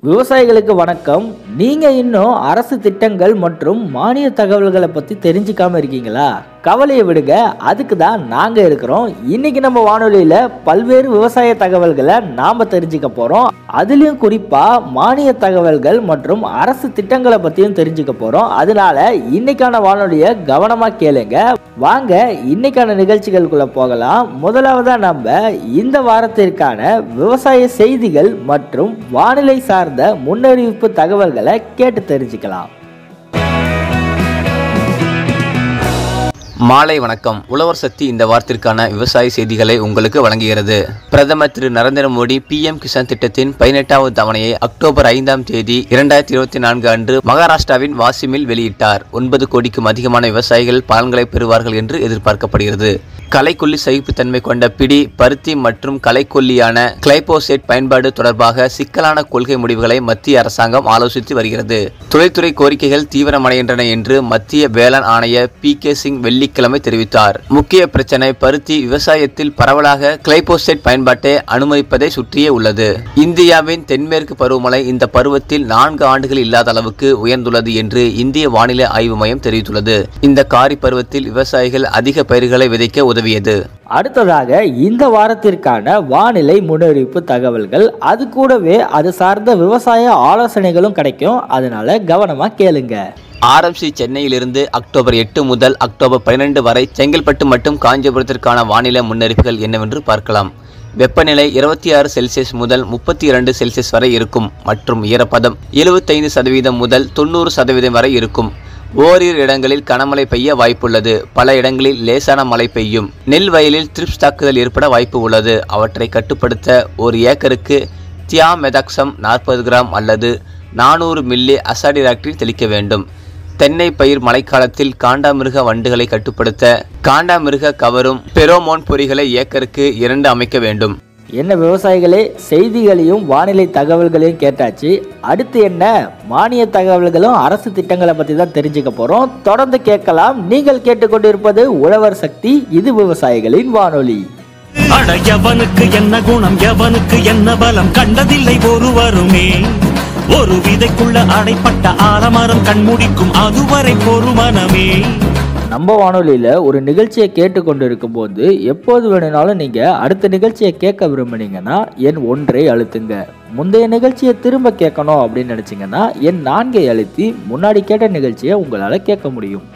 விவசாயிகளுக்கு வணக்கம் நீங்க இன்னும் அரசு திட்டங்கள் மற்றும் மானிய தகவல்களை பத்தி தெரிஞ்சுக்காம இருக்கீங்களா கவலையை விடுங்க அதுக்கு தான் நாங்க இருக்கிறோம் இன்னைக்கு நம்ம வானொலியில பல்வேறு விவசாய தகவல்களை நாம தெரிஞ்சுக்க போறோம் அதுலயும் குறிப்பா மானிய தகவல்கள் மற்றும் அரசு திட்டங்களை பத்தியும் தெரிஞ்சுக்க போறோம் அதனால இன்னைக்கான வானொலியை கவனமா கேளுங்க வாங்க இன்னைக்கான நிகழ்ச்சிகளுக்குள்ள போகலாம் முதலாவதா நம்ம இந்த வாரத்திற்கான விவசாய செய்திகள் மற்றும் வானிலை சார்ந்த முன்னறிவிப்பு தகவல்களை கேட்டு தெரிஞ்சுக்கலாம் மாலை வணக்கம் உழவர் சக்தி இந்த வாரத்திற்கான விவசாய செய்திகளை உங்களுக்கு வழங்குகிறது பிரதமர் திரு நரேந்திர மோடி பிஎம் கிசான் திட்டத்தின் பதினெட்டாவது தவணையை அக்டோபர் ஐந்தாம் தேதி இரண்டாயிரத்தி இருபத்தி நான்கு அன்று மகாராஷ்டிராவின் வாசிமில் வெளியிட்டார் ஒன்பது கோடிக்கும் அதிகமான விவசாயிகள் பலன்களை பெறுவார்கள் என்று எதிர்பார்க்கப்படுகிறது களைக்கொல்லி சகிப்புத்தன்மை கொண்ட பிடி பருத்தி மற்றும் களைக்கொல்லியான கிளைபோசேட் பயன்பாடு தொடர்பாக சிக்கலான கொள்கை முடிவுகளை மத்திய அரசாங்கம் ஆலோசித்து வருகிறது தொழில்துறை கோரிக்கைகள் தீவிரமடைகின்றன என்று மத்திய வேளாண் ஆணைய பி கே சிங் வெள்ளிக்கிழமை தெரிவித்தார் முக்கிய பிரச்சனை பருத்தி விவசாயத்தில் பரவலாக கிளைபோசேட் பயன்பாட்டை அனுமதிப்பதை சுற்றியே உள்ளது இந்தியாவின் தென்மேற்கு பருவமழை இந்த பருவத்தில் நான்கு ஆண்டுகள் இல்லாத அளவுக்கு உயர்ந்துள்ளது என்று இந்திய வானிலை ஆய்வு மையம் தெரிவித்துள்ளது இந்த காரி பருவத்தில் விவசாயிகள் அதிக பயிர்களை விதைக்க உதவியது அடுத்ததாக இந்த வாரத்திற்கான வானிலை முன்னறிவிப்பு தகவல்கள் அது கூடவே அது சார்ந்த விவசாய ஆலோசனைகளும் கிடைக்கும் அதனால கவனமா கேளுங்க ஆர்எம்சி சென்னையிலிருந்து அக்டோபர் எட்டு முதல் அக்டோபர் பன்னிரண்டு வரை செங்கல்பட்டு மற்றும் காஞ்சிபுரத்திற்கான வானிலை முன்னறிப்புகள் என்னவென்று பார்க்கலாம் வெப்பநிலை இருபத்தி ஆறு செல்சியஸ் முதல் முப்பத்தி இரண்டு செல்சியஸ் வரை இருக்கும் மற்றும் ஈரப்பதம் எழுபத்தைந்து சதவீதம் முதல் தொண்ணூறு சதவீதம் வரை இருக்கும் ஓரிரு இடங்களில் கனமழை பெய்ய வாய்ப்புள்ளது பல இடங்களில் லேசான மழை பெய்யும் நெல் வயலில் த்ரிப்ஸ் தாக்குதல் ஏற்பட வாய்ப்பு உள்ளது அவற்றை கட்டுப்படுத்த ஒரு ஏக்கருக்கு தியாமெதாக்சம் நாற்பது கிராம் அல்லது நானூறு மில்லி அசாடிராக்டின் தெளிக்க வேண்டும் தென்னை பயிர் மழைக்காலத்தில் காண்டாமிருக வண்டுகளை கட்டுப்படுத்த காண்டாமிருக கவரும் பெரோமோன் பொறிகளை ஏக்கருக்கு இரண்டு அமைக்க வேண்டும் என்ன விவசாயிகளே செய்திகளையும் வானிலை தகவல்களையும் கேட்டாச்சு அடுத்து என்ன மானிய தகவல்களும் அரசு திட்டங்களை பற்றி தான் தெரிஞ்சுக்க போகிறோம் தொடர்ந்து கேட்கலாம் நீங்கள் கேட்டுக்கொண்டிருப்பது உழவர் சக்தி இது விவசாயிகளின் வானொலி அட எவனுக்கு என்ன குணம் எவனுக்கு என்ன பலம் கண்டதில்லை ஒருவருமே ஒரு விதைக்குள்ள அடைப்பட்ட ஆலமரம் கண்முடிக்கும் அதுவரை பொறுமனமே நம்ம வானொலியில் ஒரு நிகழ்ச்சியை கேட்டுக்கொண்டு இருக்கும்போது எப்போது வேணும்னாலும் நீங்கள் அடுத்த நிகழ்ச்சியை கேட்க விரும்புனீங்கன்னா என் ஒன்றை அழுத்துங்க முந்தைய நிகழ்ச்சியை திரும்ப கேட்கணும் அப்படின்னு நினச்சிங்கன்னா என் நான்கை அழுத்தி முன்னாடி கேட்ட நிகழ்ச்சியை உங்களால் கேட்க முடியும்